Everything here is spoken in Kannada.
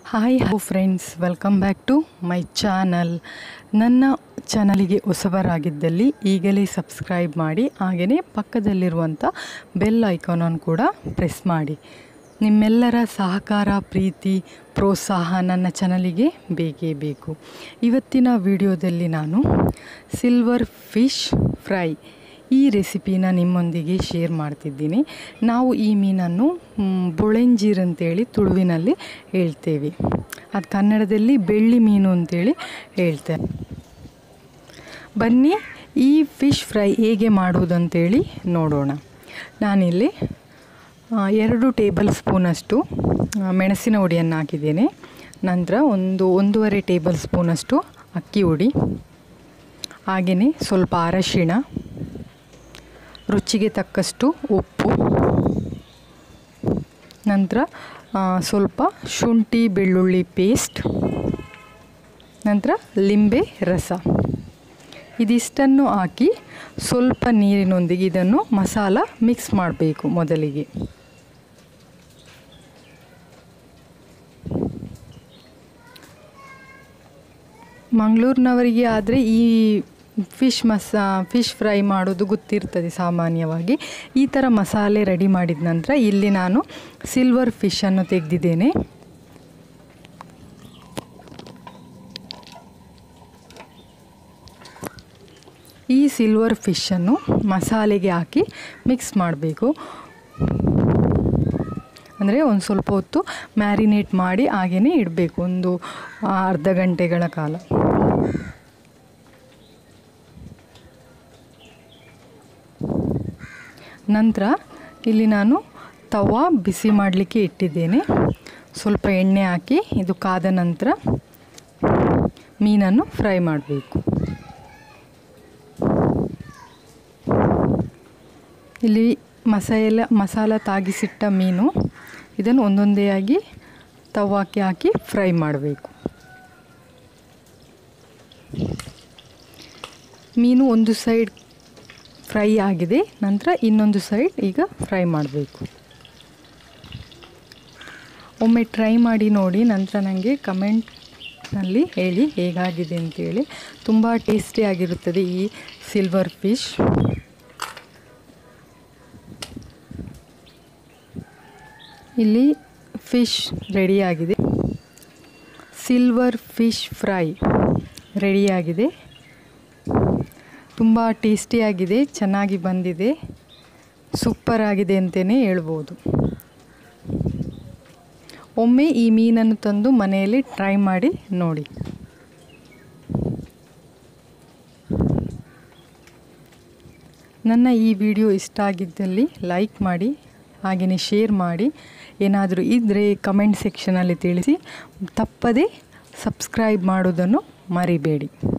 hi hello friends welcome back to my channel ನನ್ನ ಚಾನಲಿಗೆ ಹೊಸಬರಾಗಿದ್ದಲ್ಲಿ ಈಗಲೇ ಸಬ್ಸ್ಕ್ರೈಬ್ ಮಾಡಿ ಹಾಗೆಯೇ ಪಕ್ಕದಲ್ಲಿರುವಂಥ ಬೆಲ್ ಐಕಾನನ್ನು ಕೂಡ ಪ್ರೆಸ್ ಮಾಡಿ ನಿಮ್ಮೆಲ್ಲರ ಸಹಕಾರ ಪ್ರೀತಿ ಪ್ರೋತ್ಸಾಹ ನನ್ನ ಚಾನಲಿಗೆ ಬೇಕೇ ಬೇಕು ಇವತ್ತಿನ ವಿಡಿಯೋದಲ್ಲಿ ನಾನು ಸಿಲ್ವರ್ ಫಿಶ್ ಫ್ರೈ ಈ ರೆಸಿಪಿನ ನಿಮ್ಮೊಂದಿಗೆ ಶೇರ್ ಮಾಡ್ತಿದ್ದೀನಿ ನಾವು ಈ ಮೀನನ್ನು ಮ್, ಬೊಳೆಂಜೀರ್ ಅಂತೇಳಿ ತುಳುವಿನಲ್ಲಿ ಹೇಳ್ತೇವೆ ಅದು ಕನ್ನಡದಲ್ಲಿ ಬೆಳ್ಳಿ ಮೀನು ಅಂತೇಳಿ ಹೇಳ್ತೇವೆ ಬನ್ನಿ ಈ ಫಿಶ್ ಫ್ರೈ ಹೇಗೆ ಮಾಡುವುದಂತೇಳಿ ನೋಡೋಣ ನಾನಿಲ್ಲಿ ಆ, ಎರಡು ಟೇಬಲ್ ಸ್ಪೂನಷ್ಟು ಆ, ಮೆಣಸಿನ ಹುಡಿಯನ್ನು ಹಾಕಿದ್ದೇನೆ ನಂತರ ಒಂದು ಒಂದೂವರೆ ಟೇಬಲ್ ಸ್ಪೂನಷ್ಟು ಅಕ್ಕಿ ಹುಡಿ ಹಾಗೆಯೇ ಸ್ವಲ್ಪ ಅರಶಿಣ ರುಚಿಗೆ ತಕ್ಕಷ್ಟು ಉಪ್ಪು ನಂತರ ಆ, ಸ್ವಲ್ಪ ಶುಂಠಿ ಬೆಳ್ಳುಳ್ಳಿ ಪೇಸ್ಟ್ ನಂತರ ಲಿಂಬೆ ರಸ ಇದಿಷ್ಟನ್ನು ಹಾಕಿ ಸ್ವಲ್ಪ ನೀರಿನೊಂದಿಗೆ ಇದನ್ನು ಮಸಾಲ ಮಿಕ್ಸ್ ಮಾಡಬೇಕು ಮೊದಲಿಗೆ ಮಂಗಳೂರಿನವರಿಗೆ ಆದರೆ ಈ ಫಿಶ್ ಮಸಾ ಫಿಶ್ ಫ್ರೈ ಮಾಡೋದು ಗೊತ್ತಿರ್ತದೆ ಸಾಮಾನ್ಯವಾಗಿ ಈ ಥರ ಮಸಾಲೆ ರೆಡಿ ಮಾಡಿದ ನಂತರ ಇಲ್ಲಿ ನಾನು ಸಿಲ್ವರ್ ಫಿಶನ್ನು ತೆಗೆದಿದ್ದೇನೆ ಈ ಸಿಲ್ವರ್ ಫಿಶನ್ನು ಮಸಾಲೆಗೆ ಹಾಕಿ ಮಿಕ್ಸ್ ಮಾಡಬೇಕು ಅಂದರೆ ಒಂದು ಸ್ವಲ್ಪ ಹೊತ್ತು ಮ್ಯಾರಿನೇಟ್ ಮಾಡಿ ಹಾಗೆಯೇ ಇಡಬೇಕು ಒಂದು ಆ, ಅರ್ಧ ಗಂಟೆಗಳ ಕಾಲ ನಂತರ ಇಲ್ಲಿ ನಾನು ತವಾ ಬಿಸಿ ಮಾಡಲಿಕ್ಕೆ ಇಟ್ಟಿದ್ದೇನೆ ಸ್ವಲ್ಪ ಎಣ್ಣೆ ಹಾಕಿ ಇದು ಕಾದ ನಂತರ ಮೀನನ್ನು ಫ್ರೈ ಮಾಡಬೇಕು ಇಲ್ಲಿ ಮಸಾಲೆ ಮಸಾಲ ತಾಗಿಸಿಟ್ಟ ಮೀನು ಇದನ್ನು ಒಂದೊಂದೇ ಆಗಿ ತವಾಕ್ಕೆ ಹಾಕಿ ಫ್ರೈ ಮಾಡಬೇಕು ಮೀನು ಒಂದು ಸೈಡ್ ಫ್ರೈ ಆಗಿದೆ ನಂತರ ಇನ್ನೊಂದು ಸೈಡ್ ಈಗ ಫ್ರೈ ಮಾಡಬೇಕು ಒಮ್ಮೆ ಟ್ರೈ ಮಾಡಿ ನೋಡಿ ನಂತರ ನನಗೆ ಕಮೆಂಟ್ನಲ್ಲಿ ಹೇಳಿ ಹೇಗಾಗಿದೆ ಅಂತೇಳಿ ತುಂಬ ಟೇಸ್ಟಿಯಾಗಿರುತ್ತದೆ ಈ ಸಿಲ್ವರ್ ಫಿಶ್ ಇಲ್ಲಿ ಫಿಶ್ ರೆಡಿಯಾಗಿದೆ ಸಿಲ್ವರ್ ಫಿಶ್ ಫ್ರೈ ರೆಡಿಯಾಗಿದೆ ತುಂಬ ಟೇಸ್ಟಿಯಾಗಿದೆ ಚೆನ್ನಾಗಿ ಬಂದಿದೆ ಸೂಪರ್ ಆಗಿದೆ ಅಂತಲೇ ಹೇಳ್ಬೋದು ಒಮ್ಮೆ ಈ ಮೀನನ್ನು ತಂದು ಮನೆಯಲ್ಲಿ ಟ್ರೈ ಮಾಡಿ ನೋಡಿ ನನ್ನ ಈ ವಿಡಿಯೋ ಇಷ್ಟ ಆಗಿದ್ದಲ್ಲಿ ಲೈಕ್ ಮಾಡಿ ಹಾಗೆಯೇ ಶೇರ್ ಮಾಡಿ ಏನಾದರೂ ಇದ್ದರೆ ಕಮೆಂಟ್ ಸೆಕ್ಷನಲ್ಲಿ ತಿಳಿಸಿ ತಪ್ಪದೇ ಸಬ್ಸ್ಕ್ರೈಬ್ ಮಾಡೋದನ್ನು ಮರಿಬೇಡಿ